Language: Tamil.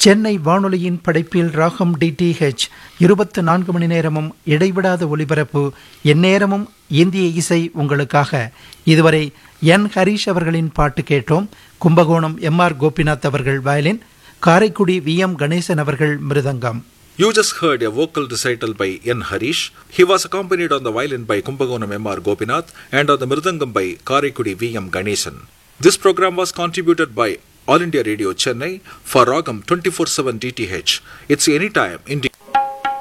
சென்னை வானொலியின் படைப்பில் ராகம் டிடிஹெச் இருபத்து நான்கு மணி நேரமும் இடைவிடாத ஒலிபரப்பு எந்நேரமும் இந்திய இசை உங்களுக்காக இதுவரை என் ஹரீஷ் அவர்களின் பாட்டு கேட்டோம் கும்பகோணம் எம் ஆர் கோபிநாத் அவர்கள் violin Karaikudi V M Ganesan அவர்கள் mridangam You just heard a vocal recital by N. Harish. He was accompanied on the violin by Kumbagonam M. R. Gopinath and on the mridangam by Karaikudi V. M. Ganesan. This program was contributed by All India Radio Chennai for Ragam 24-7 DTH. It's anytime India.